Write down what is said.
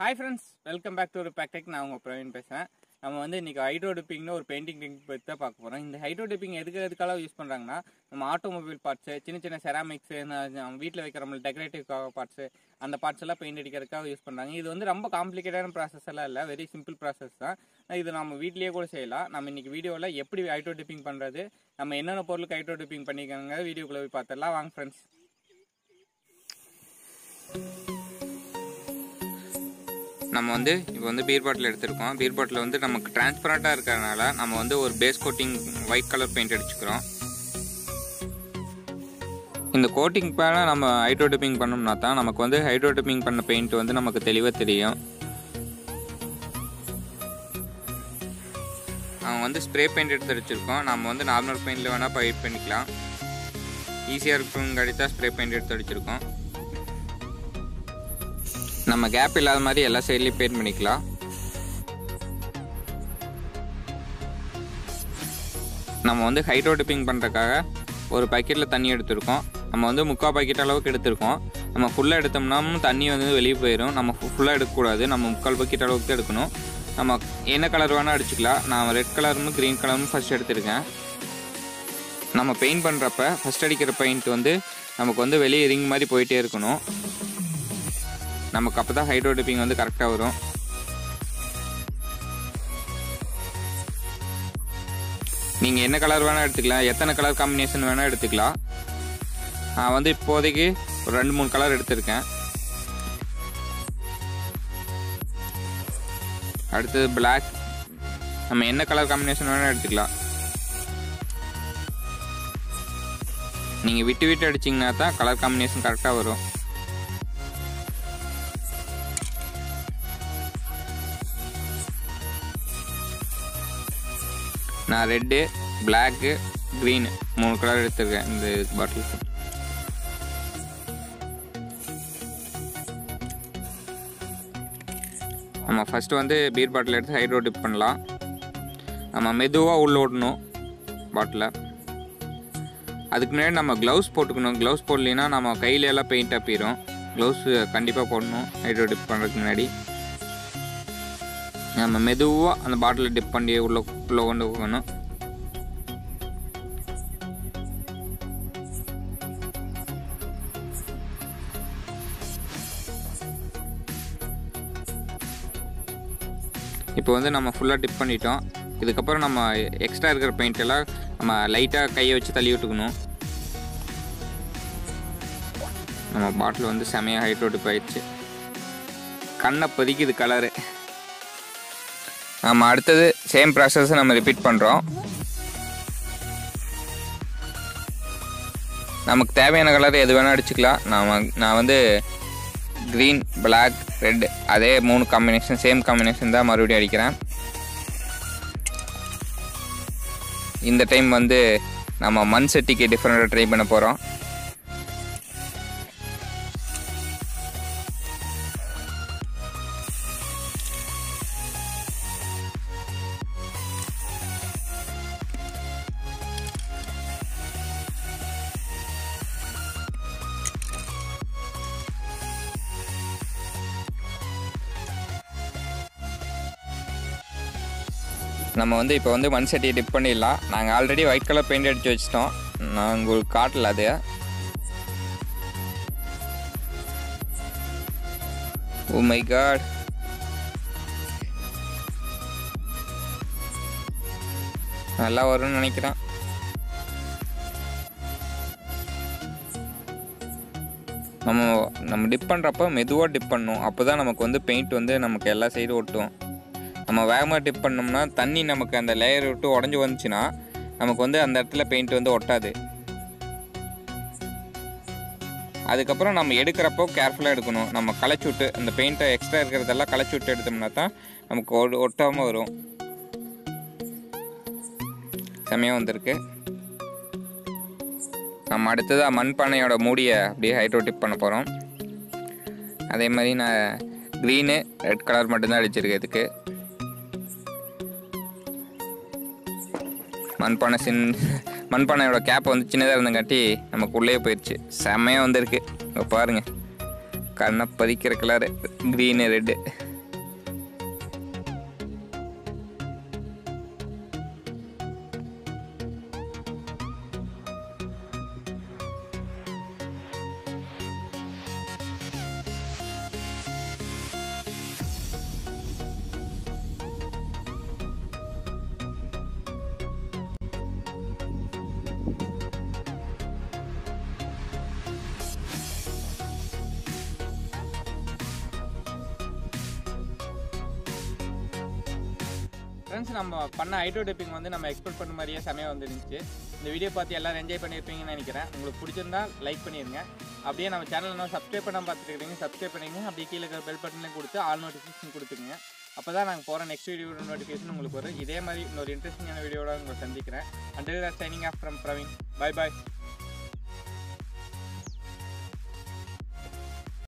hi friends welcome back to ஒரு பேக்டெக் நான் உங்கள் பிரவீன் பேசுகிறேன் நம்ம வந்து இன்றைக்கி ஹைட்ரோ டிப்பிங்னு ஒரு பெயிண்டிங் டெக்னிக் பற்றி தான் பார்க்க போகிறோம் இந்த ஹைட்ரோ டிப்பிங் எதுக்கு எதுக்காக யூஸ் பண்ணுறாங்கன்னா நம்ம ஆட்டோமொபைல் பார்ட்ஸு சின்ன சின்ன செராமிக்ஸு நம்ம வீட்டில் வைக்கிற நம்ம டெக்கரேட்டிவ் பார்ட்ஸு அந்த பார்ட்ஸ் எல்லாம் பெயிண்ட் அடிக்கிறதுக்காக யூஸ் பண்ணுறாங்க இது வந்து ரொம்ப காம்ப்ளிகேட்டான ப்ராசஸ் எல்லாம் இல்லை வெரி சிம்பிள் ப்ராசஸ் தான் இது நம்ம வீட்லேயே கூட செய்யலாம் நம்ம இன்றைக்கி வீடியோவில் எப்படி ஹைட்ரோ டிப்பிங் பண்ணுறது நம்ம என்னென்ன பொருளுக்கு ஹைட்ரோ டிப்பிங் பண்ணிக்கோங்க வீடியோக்குள்ளே போய் பார்த்துடலாம் வாங்க ஃப்ரெண்ட்ஸ் நம்ம வந்து இப்போ வந்து பீர் பாட்டில் எடுத்திருக்கோம் பீர் பாட்டில் வந்து நமக்கு டிரான்ஸ்பரண்ட்டாக இருக்கிறதுனால நம்ம வந்து ஒரு base coating white colour paint அடிச்சுக்கிறோம் இந்த கோட்டிங் மேலே நம்ம ஹைட்ரோ டிப்பிங் பண்ணோம்னா தான் நமக்கு வந்து ஹைட்ரோ டிப்பிங் பண்ண பெயிண்ட் வந்து நமக்கு தெளிவாக தெரியும் அவங்க வந்து ஸ்ப்ரே பெயிண்ட் எடுத்து அடிச்சிருக்கோம் நம்ம வந்து நார்மல் பெயிண்டில் வேணால் பயிர் பண்ணிக்கலாம் ஈஸியாக இருக்குங்காடி தான் ஸ்ப்ரே பெயிண்ட் எடுத்து அடிச்சிருக்கோம் நம்ம கேப் இல்லாத மாதிரி எல்லா சைட்லேயும் பெயிண்ட் பண்ணிக்கலாம் நம்ம வந்து ஹைட்ரோ டிப்பிங் பண்ணுறதுக்காக ஒரு பக்கெட்டில் தண்ணி எடுத்திருக்கோம் நம்ம வந்து முக்கால் பக்கெட் அளவுக்கு எடுத்திருக்கோம் நம்ம ஃபுல்லாக எடுத்தோம்னா தண்ணி வந்து வெளியே போயிடும் நம்ம ஃபுல்லாக எடுக்கக்கூடாது நம்ம முக்கால் பக்கெட் அளவுக்கு தான் எடுக்கணும் நம்ம என்ன கலர் வேணால் அடிச்சுக்கலாம் நான் ரெட் கலரும் க்ரீன் கலரும் ஃபஸ்ட் எடுத்திருக்கேன் நம்ம பெயிண்ட் பண்ணுறப்ப ஃபஸ்ட் அடிக்கிற பெயிண்ட் வந்து நமக்கு வந்து வெளியே ரிங் மாதிரி போயிட்டே இருக்கணும் நமக்கு அப்போ தான் ஹைட்ரோ டிப்பிங் வந்து கரெக்டாக வரும் நீங்கள் என்ன கலர் வேணால் எடுத்துக்கலாம் எத்தனை கலர் காம்பினேஷன் வேணால் எடுத்துக்கலாம் நான் வந்து இப்போதைக்கு ஒரு ரெண்டு மூணு கலர் எடுத்திருக்கேன் அடுத்தது பிளாக் நம்ம என்ன கலர் காம்பினேஷன் வேணால் எடுத்துக்கலாம் நீங்கள் விட்டு விட்டு அடிச்சிங்கன்னா தான் கலர் காம்பினேஷன் கரெக்டாக வரும் நான் ரெட்டு பிளாக்கு க்ரீன் மூணு கலர் எடுத்திருக்கேன் இந்த பாட்டிலுக்கு நம்ம ஃபஸ்ட்டு வந்து பீர் பாட்டில் எடுத்து ஹைட்ரோ டிப் பண்ணலாம் நம்ம மெதுவாக உள்ள ஓடணும் பாட்டிலை அதுக்கு முன்னாடி நம்ம க்ளவுஸ் போட்டுக்கணும் க்ளவுஸ் போடலைன்னா நம்ம கையில எல்லாம் பெயிண்ட் அப்பிடும் க்ளவுஸ் கண்டிப்பாக போடணும் ஹைட்ரோ டிப் பண்ணுறதுக்கு முன்னாடி நம்ம மெதுவாக அந்த பாட்டிலை டிப் பண்ணி உள்ள உள்ளே கொண்டு போகணும் இப்போ வந்து நம்ம ஃபுல்லாக டிப் பண்ணிட்டோம் இதுக்கப்புறம் நம்ம எக்ஸ்ட்ரா இருக்கிற பெயிண்ட் எல்லாம் நம்ம லைட்டாக கையை வச்சு தள்ளி விட்டுக்கணும் நம்ம பாட்டில் வந்து செமையாக ஹைட்ரோ டிப் ஆயிடுச்சு கண்ணை பதிக்குது கலரு நம்ம அடுத்தது சேம் ப்ராசஸ் நம்ம ரிப்பீட் பண்ணுறோம் நமக்கு தேவையான கலர் எது வேணால் அடிச்சுக்கலாம் நான் நான் வந்து க்ரீன் பிளாக் ரெட் அதே மூணு காம்பினேஷன் சேம் காம்பினேஷன் தான் மறுபடியும் அடிக்கிறேன் இந்த டைம் வந்து நம்ம மண் சட்டிக்கு டிஃப்ரெண்ட்டாக ட்ரை பண்ண போகிறோம் நம்ம வந்து இப்போ வந்து மண் சட்டியை டிப் பண்ணிடலாம் நாங்கள் ஆல்ரெடி ஒயிட் கலர் பெயிண்ட் அடித்து வச்சிட்டோம் நான் உங்களுக்கு காட்டல அது ஓ மை காட் நல்லா வரும்னு நினைக்கிறேன் நம்ம நம்ம டிப் பண்ணுறப்ப மெதுவாக டிப் பண்ணணும் அப்போ தான் நமக்கு வந்து பெயிண்ட் வந்து நமக்கு எல்லா சைடும் ஒட்டும் நம்ம வேகமாக டிப் பண்ணோம்னா தண்ணி நமக்கு அந்த லேயர் விட்டு உடஞ்சி வந்துச்சுன்னா நமக்கு வந்து அந்த இடத்துல பெயிண்ட் வந்து ஒட்டாது அதுக்கப்புறம் நம்ம எடுக்கிறப்போ கேர்ஃபுல்லாக எடுக்கணும் நம்ம களைச்சி விட்டு அந்த பெயிண்ட்டை எக்ஸ்ட்ரா இருக்கிறதெல்லாம் களைச்சி விட்டு எடுத்தோம்னா தான் நமக்கு ஒ ஒட்டாமல் வரும் செமையாக வந்திருக்கு நம்ம அடுத்ததாக மண்பானையோட மூடியை அப்படியே ஹைட்ரோ டிப் பண்ண போகிறோம் அதே மாதிரி நான் க்ரீனு ரெட் கலர் மட்டும்தான் அடிச்சிருக்கேன் இதுக்கு மண்பானை சின் மண்பானையோட கேப் வந்து சின்னதாக இருந்தங்காட்டி நமக்கு உள்ளே போயிடுச்சு செம்மையாக வந்திருக்கு இங்கே பாருங்கள் கண்ணை பதிக்கிற கலரு க்ரீனு ரெட்டு ஃப்ரெண்ட்ஸ் நம்ம பண்ண ஹைட்ரோ டிப்பிங் வந்து நம்ம எக்ஸ்பெக்ட் பண்ண மாதிரியே செமையாக வந்துருந்துச்சு இந்த வீடியோ பார்த்து எல்லாரும் என்ஜாய் பண்ணியிருப்பீங்கன்னு நினைக்கிறேன் உங்களுக்கு பிடிச்சிருந்தா லைக் பண்ணிடுங்க அப்படியே நம்ம சேனல் இன்னும் சப்ஸ்கிரைப் பண்ணாம பார்த்துட்டு இருக்கீங்க சப்ஸ்கிரைப் பண்ணிங்க அப்படியே கீழே இருக்கிற பெல் பட்டனையும் கொடுத்து ஆல் நோட்டிஃபிகேஷன் கொடுத்துங்க அப்போ தான் நாங்கள் போகிற நெக்ஸ்ட் வீடியோ நோட்டிஃபிகேஷன் உங்களுக்கு வரும் இதே மாதிரி இன்னொரு இன்ட்ரெஸ்டிங்கான வீடியோட உங்களை சந்திக்கிறேன் until signing off from Praveen bye bye